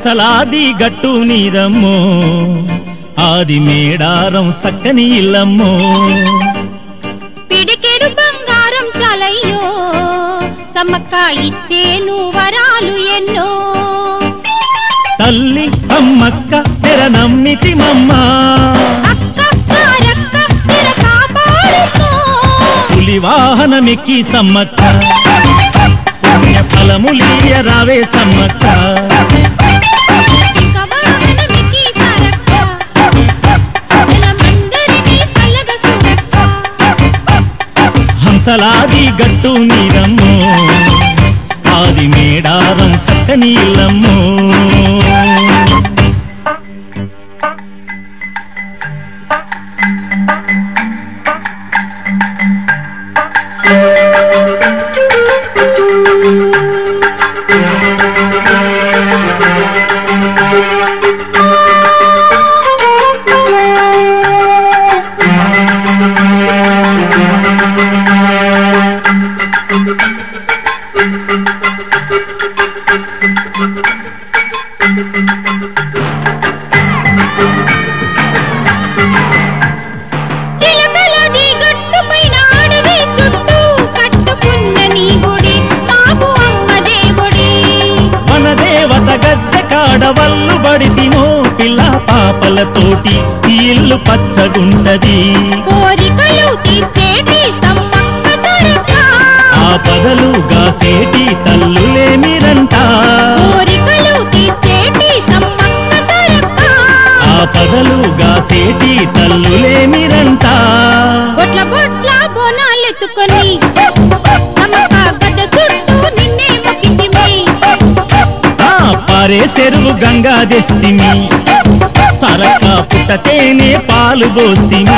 హంసలాది గట్టు నీదమ్మో ఆది మేడారం సక్కని ఇల్లమ్మో పిడికెడు బంగారం చాలయ్యో సమ్మక్క ఇచ్చేను వరాలు ఎన్నో తల్లి సమ్మక్క తెర నమ్మితి మమ్మా అక్క సారక్క తెర కాపాడుకో పులి వాహనమెక్కి సమ్మక్క పుణ్య ఫలములీయ రావే సమ్మక్క ఇంక వాహనమికి సారక్క జనమందరినీ చల్లగా చూడక్క హంసలాది గట్టు నీదమ్మో ఆది మేడారం సక్కని ఇల్లమ్మో చిలకలది గట్టుపైన అడవి చుట్టూ కట్టుకున్న నీ గుడి మాకు అమ్మ దేవుడి మన దేవత గద్దె కాడ వల్లు బడితిమో పిల్ల పాపలతోటి ఈ ఇల్లు పచ్చగుంటది కోరికలు తీర్చేటి సమ్మక్క సరక ఆ పదలుగా సేటి తల్లులేమిరంట కోరికలు తీర్చేటి సమ్మక్క సరక ఆ పదలుగా సేటి తల్లులేమిరంట బొట్ల బొట్ల బోనాలెత్తుకొని సమ్మక్క గడ్డ చుట్టూ నిన్నే మొక్కితిమి ఆ పారే చెరువు గంగా దెస్తిమి సరక పుట్టతేనే పాలు పోస్తిమి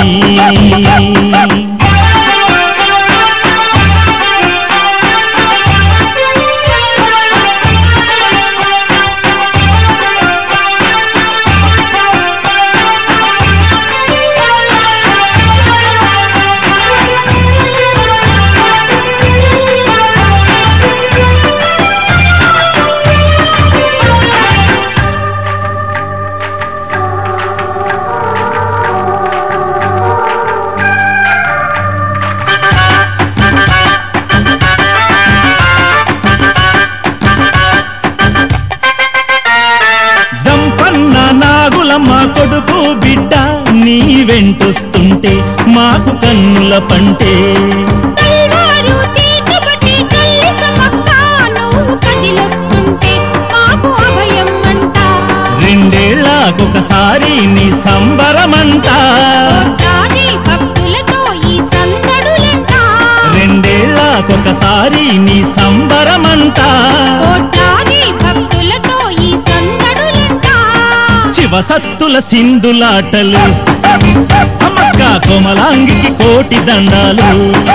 జంపన్న నాగులమ్మ కొడుకు బిడ్డ నీ వెంటొస్తుంటే మాకు కన్నుల పంటే తల్వారు చేతబట్టి తల్లి సమ్మక్క నువ్వు కదిలొస్తుంటే మాకు అభయం అంట రెండేళ్లకొకసారి నీ సంబరమంట కోట్లాది భక్తులతో ఈ సందడులంట రెండేళ్లకొకసారి నీ సంబరమంట కోట్లాది భక్తులతో ఈ సందడులంట శివసత్తుల సింధులాటలు అమ్మక్క కోమలాంగికి కోటి దండాలు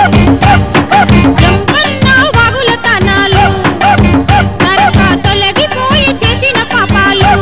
జంపన్న వాగుల తనాలు సరక తొలగిపోయి చేసిన పాపాలు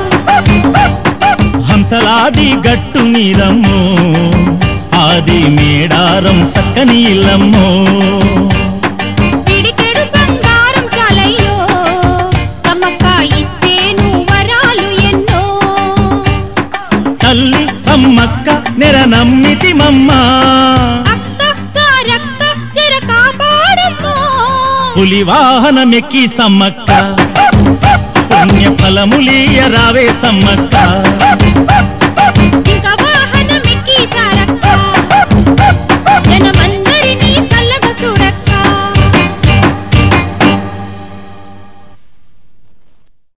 హంసలాది గట్టు నీరమ్మో ఆది మేడారం సక్కని ఇల్లమ్మో పిడికెడు బంగారం చాలయ్యో సమ్మక్క ఇచ్చేను వరాలు ఎన్నో తల్లి సమ్మక్క నెర నమ్మితి మమ్మ అక్క సారక్క జర కాపాడమ్మో పులి వాహనమెక్కి సమ్మక్క పుణ్య ఫలములీయ రావే సమ్మక్క ఇంకా